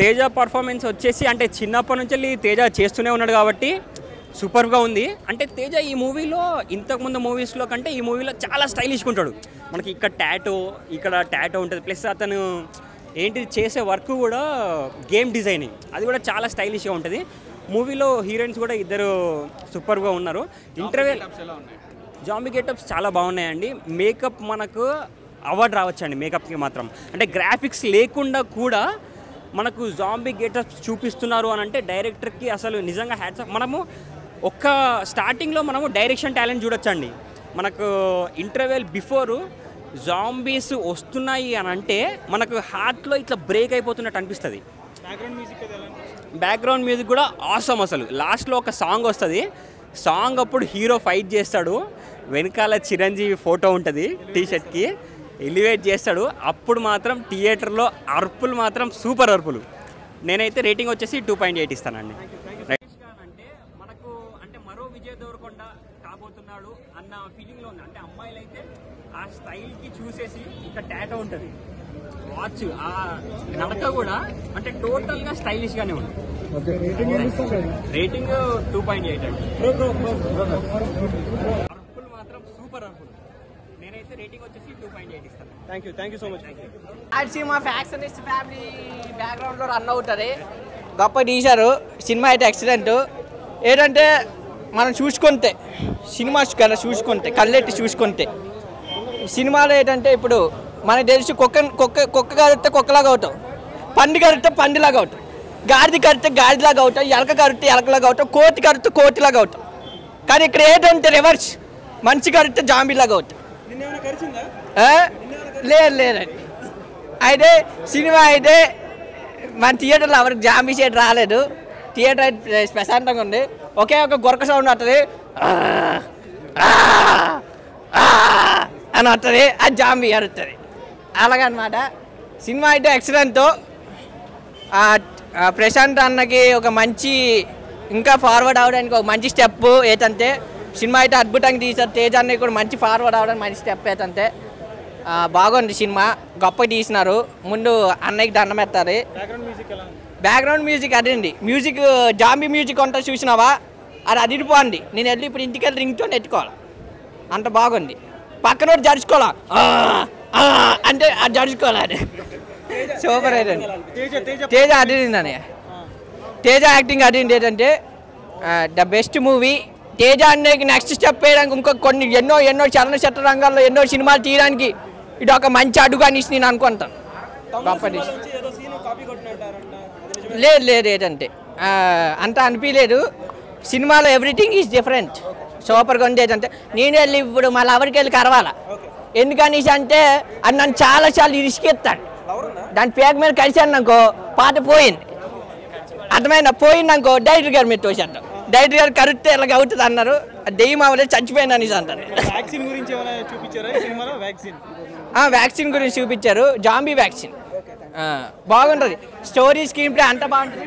Teja performance వచ్చేసి అంటే చిన్నప్పటి నుంచి వెళ్ళి తేజ చేస్తూనే ఉన్నాడు కాబట్టి సూపర్గా ఉంది అంటే తేజ ఈ మూవీలో ఇంతకుముందు మూవీస్లో కంటే ఈ మూవీలో చాలా స్టైలిష్గా ఉంటాడు మనకి ఇక్కడ టాటో ఇక్కడ టాటో ఉంటుంది ప్లస్ అతను ఏంటి చేసే వర్క్ కూడా గేమ్ డిజైనింగ్ అది కూడా చాలా స్టైలిష్గా ఉంటుంది మూవీలో హీరోయిన్స్ కూడా ఇద్దరు సూపర్గా ఉన్నారు ఇంటర్వెల్ జాంబీ గెటప్స్ చాలా బాగున్నాయండి మేకప్ మనకు అవార్డు రావచ్చండి మేకప్కి మాత్రం అంటే గ్రాఫిక్స్ లేకుండా కూడా మనకు జాంబీ గెటప్స్ చూపిస్తున్నారు అని అంటే డైరెక్టర్కి అసలు నిజంగా హ్యాట్స్ మనము ఒక్క స్టార్టింగ్లో మనము డైరెక్షన్ టాలెంట్ చూడొచ్చండి మనకు ఇంటర్వెల్ బిఫోరు జాంబీస్ వస్తున్నాయి అని అంటే మనకు హార్ట్లో ఇట్లా బ్రేక్ అయిపోతున్నట్టు అనిపిస్తుంది బ్యాక్గ్రౌండ్ మ్యూజిక్ అది ఎలా అనిపిస్తుంది? బ్యాక్గ్రౌండ్ మ్యూజిక్ కూడా ఆసమ్ అసలు లాస్ట్లో ఒక సాంగ్ వస్తుంది సాంగ్ అప్పుడు హీరో ఫైట్ చేస్తాడు వెనకాల చిరంజీవి ఫోటో ఉంటుంది టీ షర్ట్కి ఎలివేట్ చేస్తాడు అప్పుడు మాత్రం థియేటర్లో అరుపులు మాత్రం సూపర్ అరుపులు నేనైతే రేటింగ్ వచ్చేసి టూ పాయింట్ ఎయిట్ ఇస్తానండి అంటే మనకు అంటే మరో విజయ్ దేవరకొండ కాబోతున్నాడు అన్న ఫీలింగ్లో ఉంది అంటే అమ్మాయిలు అయితే ఆ స్టైల్కి చూసేసి ఇక్కడ టాటో ఉంటుంది వాచ్ ఆ నడక కూడా అంటే టోటల్గా స్టైలిష్గానే ఉంది రేటింగ్ టూ పాయింట్ ఎయిట్ అండి అర్పులు మాత్రం సూపర్ అర్పులు నేనైతే రేటింగ్ వచ్చేసి టూ పాయింట్ ఎయిట్ ఇస్తాను thank you thank you so much యాడ్ సినిమా ఫ్యాక్షనిస్ట్ ఫ్యామిలీ బ్యాక్గ్రౌండ్లో రన్ అవుతుంది గొప్ప తీశారు సినిమా అయితే ఎక్సలెంట్ ఏంటంటే మనం చూసుకుంటే సినిమా కన్నా చూసుకుంటే కళ్ళెట్టి చూసుకుంటే సినిమాలో ఏంటంటే ఇప్పుడు మనకు తెలిసి కుక్క కుక్క కుక్క కరిస్తే కుక్కలాగా అవుతాం పంది కరిస్తే పందిలాగా అవుతాం గాడిద కరిస్తే గాడిదలాగా అవుతాం ఎలక కరిస్తే ఎలకలాగా అవుతాం కోతి కరిస్తే కోతిలాగా అవుతాం కానీ ఇక్కడ ఏంటంటే రివర్స్ మనిషి కరిస్తే జాంబీలాగా అవుతాం నిన్నేమైనా కరిచిందా ఆ? లేదు లేదండి అయితే సినిమా అయితే మన థియేటర్లో ఎవరికి జాంబీ సీట్ రాలేదు థియేటర్ అయితే ప్రశాంతంగా ఉంది ఒకే ఒక గురక సౌండ్ వస్తుంది ఆ, ఆ, ఆ అని వస్తుంది అది జాంబీ అరుస్తుంది అలాగనమాట సినిమా అయితే ఎక్సలెంట్ ప్రశాంత్ అన్నకి ఒక మంచి ఇంకా ఫార్వర్డ్ అవడానికి ఒక మంచి స్టెప్ ఏంటంటే సినిమా అయితే అద్భుతంగా తీశారు తేజ్ అన్నకి కూడా మంచి ఫార్వర్డ్ అవడానికి మంచి స్టెప్ ఏంటంటే ఆ, బాగుంది సినిమా గొప్పగా తీసినారు ముందు అన్నయ్యకి దండం పెట్టాలి బ్యాక్గ్రౌండ్ మ్యూజిక్ ఎలా ఉంది బ్యాక్గ్రౌండ్ మ్యూజిక్ అదేండి మ్యూజిక్ జాంబీ మ్యూజిక్ ఉంటుంది చూసినావా అది అదిరిపోండి నేను వెళ్ళి ఇప్పుడు ఇంటికి వెళ్ళి రింగ్ టోన్ ఎత్తుకోవాలి అంత బాగుంది పక్కన జరుచుకోవాలా ఆ, ఆ అంటే అది జరుచుకోవాలి అది సూపర్ అయితే తేజ తేజ తేజ అదిరిందని తేజ యాక్టింగ్ అదిరింది ఏంటంటే ద బెస్ట్ మూవీ తేజ అన్నకి నెక్స్ట్ స్టెప్ వేయడానికి ఇంకో కొన్ని ఎన్నో ఎన్నో చలనచిత్ర రంగాల్లో ఎన్నో సినిమాలు తీయడానికి ఇది ఒక మంచి అడుగు అనేసి నేను అనుకుంటాను గొప్ప సినిమా నుంచి ఏదో సీన్ కాపీ కొట్టినట్టారంట అది నిజమే. లేదు లేదు ఏంటంటే ఆ, అంత అనిపించలేదు సినిమాలో ఎవ్రీథింగ్ ఈజ్ డిఫరెంట్ సూపర్గా ఉంది ఏంటంటే నేను వెళ్ళి ఇప్పుడు మా లవర్కి వెళ్ళి కరవాలా ఎందుకనేసి అంటే అది నన్ను చాలా చాలా ఇరిసికెత్తాడు దాని పేక మీద కలిసాను అనుకో పాట పోయింది అర్థమైందా పోయింది అనుకో డైరెక్టర్ గారి మీద తోసేద్దాం డైరెక్టర్ గారు కరిస్తే ఇలాగ అవుతుంది అన్నారు అది దెయ్యం అవ్వలేదు చచ్చిపోయింది అనేసి అంటారు వ్యాక్సిన్ గురించి ఏమైనా చూపించారా ఈ సినిమాలో వ్యాక్సిన్ ఆ, వ్యాక్సిన్ గురించి చూపించారు జాంబీ వ్యాక్సిన్ ఆ, బాగుంటుంది స్టోరీ స్క్రీన్ ప్లే అంతా బాగుంటుంది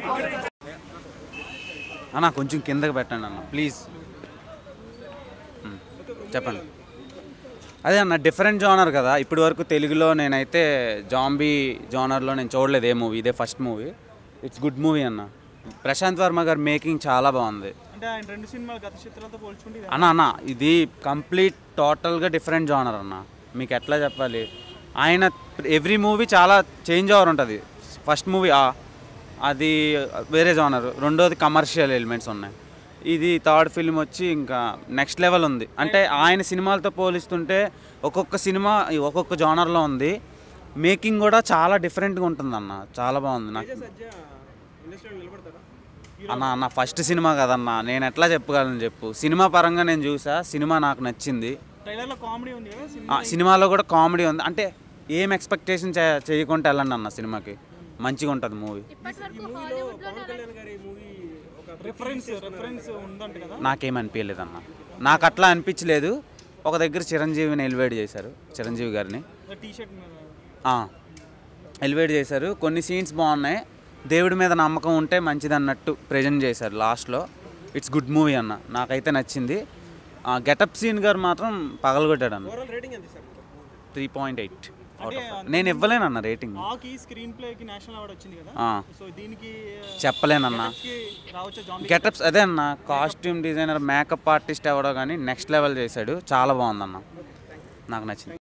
అన్న కొంచెం కిందకి పెట్టండి అన్న ప్లీజ్ మ్, చెప్పండి అదే అన్న డిఫరెంట్ జోనర్ కదా ఇప్పటి వరకు తెలుగులో నేనైతే జాంబీ జోనర్లో నేను చూడలేదు ఏ మూవీ ఇదే first movie it's good movie అన్న ప్రశాంత్ వర్మ గారి మేకింగ్ చాలా బాగుంది అంటే ఆయన రెండు సినిమాలు గత చిత్రాలతో పోల్చుకుంటే ఇది అన్న అన్న ఇది కంప్లీట్ టోటల్గా డిఫరెంట్ జోనర్ అన్న మీకు ఎట్లా చెప్పాలి ఆయన ఎవ్రీ మూవీ చాలా చేంజ్ ఓవర్ ఉంటుంది ఫస్ట్ మూవీ అది వేరే జోనర్ రెండోది కమర్షియల్ ఎలిమెంట్స్ ఉన్నాయి ఇది థర్డ్ ఫిల్మ్ వచ్చి ఇంకా నెక్స్ట్ లెవెల్ ఉంది అంటే ఆయన సినిమాలతో పోలిస్తుంటే ఒక్కొక్క సినిమా ఒక్కొక్క జోనర్లో ఉంది మేకింగ్ కూడా చాలా డిఫరెంట్గా ఉంటుంది అన్న చాలా బాగుంది నాకు సజ్జ ఇండస్ట్రీలో నిలబడతారా అన్న అన్న ఫస్ట్ సినిమా కదన్న నేను ఎట్లా చెప్పగలను చెప్పు సినిమా పరంగా నేను చూసా సినిమా నాకు నచ్చింది ట్రైలర్లో కామెడీ ఉంది కదా ఆ, సినిమా సినిమాలో కూడా కామెడీ ఉంది అంటే ఏం ఎక్స్పెక్టేషన్ చేయకుండా వెళ్ళండి అన్న సినిమాకి మంచిగా ఉంటుంది మూవీ పవన్ కళ్యాణ్ గారి మూవీ ఒక రిఫరెన్స్ రిఫరెన్స్ ఉందంట కదా నాకేం అనిపించలేదు అన్న నాకు అట్లా అనిపించలేదు ఒక దగ్గర చిరంజీవిని ఎలివేట్ చేశారు చిరంజీవి గారిని టీ షర్ట్ మీద ఎలివేట్ చేశారు కొన్ని సీన్స్ బాగున్నాయి దేవుడి మీద నమ్మకం ఉంటే మంచిది అన్నట్టు ప్రజెంట్ చేశారు లాస్ట్లో ఇట్స్ గుడ్ మూవీ అన్న నాకైతే నచ్చింది గెటప్ సీన్ గారు మాత్రం పగలగొట్టాడు అన్న ఓవరాల్ రేటింగ్ ఎంత sir three point eight out of నేను ఇవ్వలేనన్న రేటింగ్ ఆకి స్క్రీన్ ప్లేకి నేషనల్ అవార్డు వచ్చింది కదా ఆ. సో దీనికి చెప్పలేనన్నా కి రావచ్చా జాన్ గెటప్స్ అదే అన్న కాస్ట్యూమ్ డిజైనర్ మేకప్ ఆర్టిస్ట్ ఎవడో కానీ నెక్స్ట్ లెవెల్ చేశాడు చాలా బాగుందన్న నాకు నచ్చింది